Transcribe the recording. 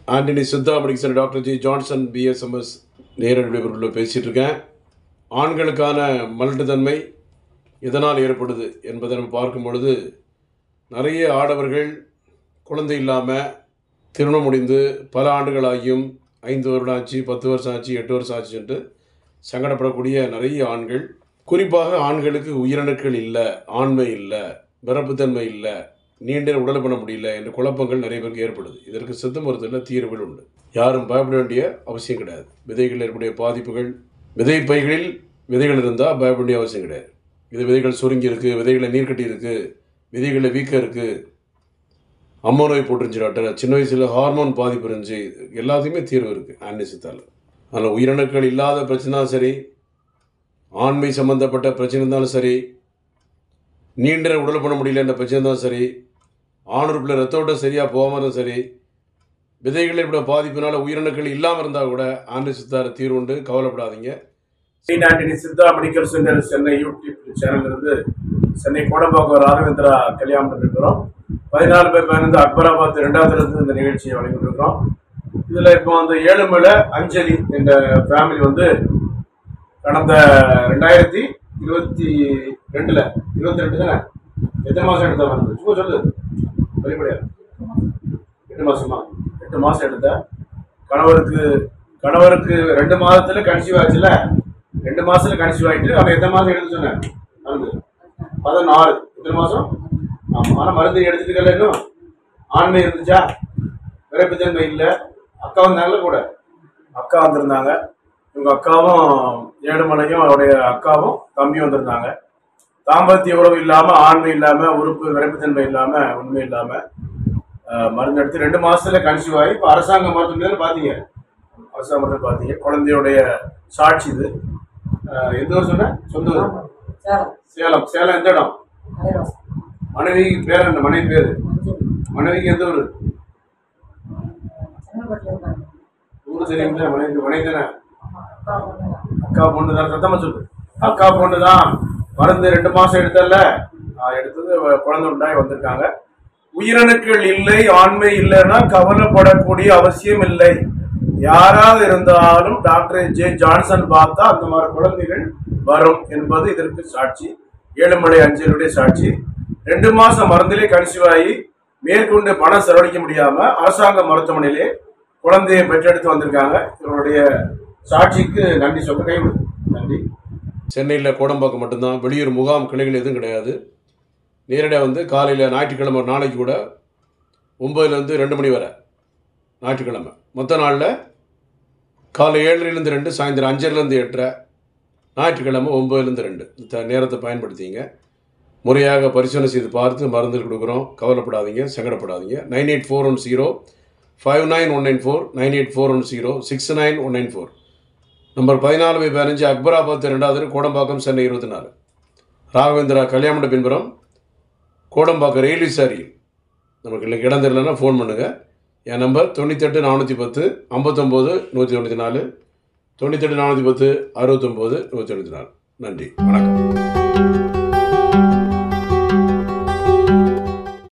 Antony Siddha medical doctor G Johnson BSMS நேரடி விழிப்புணர்வில் பேசிகிட்டு இருக்கேன் ஆண்களுக்கான மலட்டுத்தன்மை எதனால் ஏற்படுது என்பதை நம்ம பார்க்கும் பொழுது நிறைய ஆடவர்கள் குழந்தை இல்லாமல் திருமணம் முடிந்து பல ஆண்டுகளாகியும் ஐந்து வருடம் ஆச்சு பத்து வருஷம் ஆச்சு எட்டு வருஷம் ஆச்சுன்ட்டு சங்கடப்படக்கூடிய நிறைய ஆண்கள் குறிப்பாக ஆண்களுக்கு உயிரணுக்கள் இல்லை ஆண்மை இல்லை பிறப்புத்தன்மை இல்லை நீண்ட நேரம் உடல் பண்ண முடியல என்ற குழப்பங்கள் நிறைய பேருக்கு ஏற்படுது இதற்கு சித்த மருத்துவத்தில் தீர்வுகள் உண்டு யாரும் பயப்பட வேண்டிய அவசியம் கிடையாது விதைகளில் இருக்கக்கூடிய பாதிப்புகள் விதை பைகளில் விதைகள் இருந்தால் பயப்பட வேண்டிய அவசியம் கிடையாது இது விதைகள் சுருங்கி இருக்குது விதைகளில் நீர் கட்டி இருக்குது விதைகளில் வீக்கம் இருக்குது அம்மா நோய் போட்டுருந்துச்சு டாக்டர் சின்ன வயசில் ஹார்மோன் பாதிப்பு இருந்துச்சு எல்லாத்துக்குமே தீர்வு இருக்குது ஆன்டிசித்தால் அதில் உயிரணுக்கள் இல்லாத பிரச்சனை சரி ஆண்மை சம்மந்தப்பட்ட பிரச்சனை இருந்தாலும் சரி நீண்ட நேரம் உடல் பண்ண முடியலன்ற பிரச்சனை இருந்தாலும் சரி ஆணுறுப்பில் ரத்த ஓட்டம் சரியாக போகாமல் இருந்தாலும் சரி விதைகளில் இப்படி பாதிப்பினால உயிரணுக்கள் இல்லாமல் இருந்தால் கூட ஆன்டிசித்தார தீர்வு உண்டு கவலைப்படாதீங்க saint Anthony Siddha medical centre Chennai YouTube channel இருந்து சென்னை கோடம்பாக்கம் ராகவேந்திரா கல்யாணம் இருக்கிறோம் பதினாலு பேர் பதினைந்து அக்பராபாத் ரெண்டாவது இருந்து இந்த நிகழ்ச்சியை வழங்கிட்டு இதுல இப்போ அந்த ஏழுமலை அஞ்சலி என்ற ஃபேமிலி வந்து கடந்த ரெண்டாயிரத்தி இருபத்தி ரெண்டுல இருபத்தி ரெண்டு தானே எத்தனை மாசம் எடுத்த வந்து சும்மா சொல்லு வெளிப்படையா எட்டு மாசமா எட்டு மாசம் எடுத்த கணவருக்கு கணவருக்கு ரெண்டு மாதத்துல கன்சீவ் ஆச்சுல ரெண்டு மாசத்துல கன்சீவ் ஆயிட்டு அவன் எத்தனை மாசம் எடுத்து சொன்னேன் மருந்து பதினாறு எத்தனை மாசம் ஆமா ஆனா மருந்து எடுத்துக்கல இன்னும் ஆண்மை இருந்துச்சா பிறப்புத்தன்மை இல்லை அக்கா வந்தாங்கல்ல கூட அக்கா வந்திருந்தாங்க இவங்க அக்காவும் ஏழுமலையும் அவருடைய அக்காவும் தம்பியும் வந்திருந்தாங்க தாம்பத்திய உறவு இல்லாம ஆண்மை இல்லாம உறுப்பு விரைப்புத்தன்மை இல்லாம உண்மை இல்லாம அஹ், மருந்து எடுத்து ரெண்டு மாசத்துல கன்சீவ் ஆகி இப்போ அரசாங்க மருத்துவமனையில் பாத்தீங்க அரசாங்க மருத்துவம் பாத்தீங்க குழந்தையுடைய சாட்சி இது அஹ், எந்த ஊர் சொன்ன சொந்த ஊர் சேலம் சேலம் சேலம் எந்த இடம் அலைவாசம் மனைவிக்கு பேர் என்ன மனைவி பேரு மனைவிக்கு எந்த ஊர் செங்கல்பட்டுல இருக்காங்க ஊர் தெரியுங்களா மனைவி மனைவி தானே ஆமா அப்பா பொண்ணு அக்கா பொண்ணு தான் சத்தமா சொல்லு அக்கா பொண்ணு தான் மருந்து ரெண்டு மாசம் எடுத்தல ஆஹ் எடுத்தது வ- குழந்தை உண்டாய் வந்திருக்காங்க உயிரணுக்கள் இல்லை ஆண்மை இல்லைன்னா கவலைப்படக்கூடிய அவசியம் இல்லை யாராவது இருந்தாலும் டாக்டர் ஜே ஜான்சன் பார்த்தா அந்த மாதிரி குழந்தைகள் வரும் என்பது இதற்கு சாட்சி ஏழுமலை அஞ்சலுடைய சாட்சி ரெண்டு மாசம் மருந்திலே கன்சீவ் ஆகி மேற்கொண்டு பணம் செலவழிக்க முடியாம அரசாங்க மருத்துவமனையிலே குழந்தையை பெற்றெடுத்து வந்திருக்காங்க இவருடைய சாட்சிக்கு நன்றி சொல்ல கைவிடு நன்றி சென்னையில் கோடம்பாக்கம் மட்டும்தான் வெளியூர் முகாம் கிளைகள் எதுவும் கிடையாது நேரடியாக வந்து காலையில் ஞாயிற்றுக்கிழமை ஒரு நாளைக்கு கூட ஒம்பதுலேருந்து ரெண்டு மணி வரை ஞாயிற்றுக்கிழமை மொத்த நாளில் காலை ஏழரைலேருந்து ரெண்டு சாயந்தரம் அஞ்சரைலேருந்து எட்டரை ஞாயிற்றுக்கிழமை ஒம்பதுலேருந்து ரெண்டு இந்த நேரத்தை பயன்படுத்திங்க முறையாக பரிசோதனை செய்து பார்த்து மருந்து கொடுக்குறோம் கவலைப்படாதீங்க சங்கடப்படாதீங்க nine eight four one zero five nine one nine four nine eight four one zero six nine one nine four number பதினாலு பை பதினஞ்சு அக்பராபாத் ரெண்டாவது கோடம்பாக்கம் சென்னை இருபத்தி நாலு ராகவேந்திரா கல்யாண பின்புறம் கோடம்பாக்கம் ரயில்வே சாரியில் நமக்கு இல்லை இடம் தெரியலன்னா ஃபோன் பண்ணுங்கள் என் நம்பர் தொண்ணூத்தெட்டு நானூற்றி பத்து ஐம்பத்தொம்போது நூற்றி தொண்ணூற்றி நாலு தொண்ணூத்தெட்டு நானூற்றி பத்து அறுபத்தொம்போது நூற்றி தொண்ணூற்றி நாலு நன்றி வணக்கம்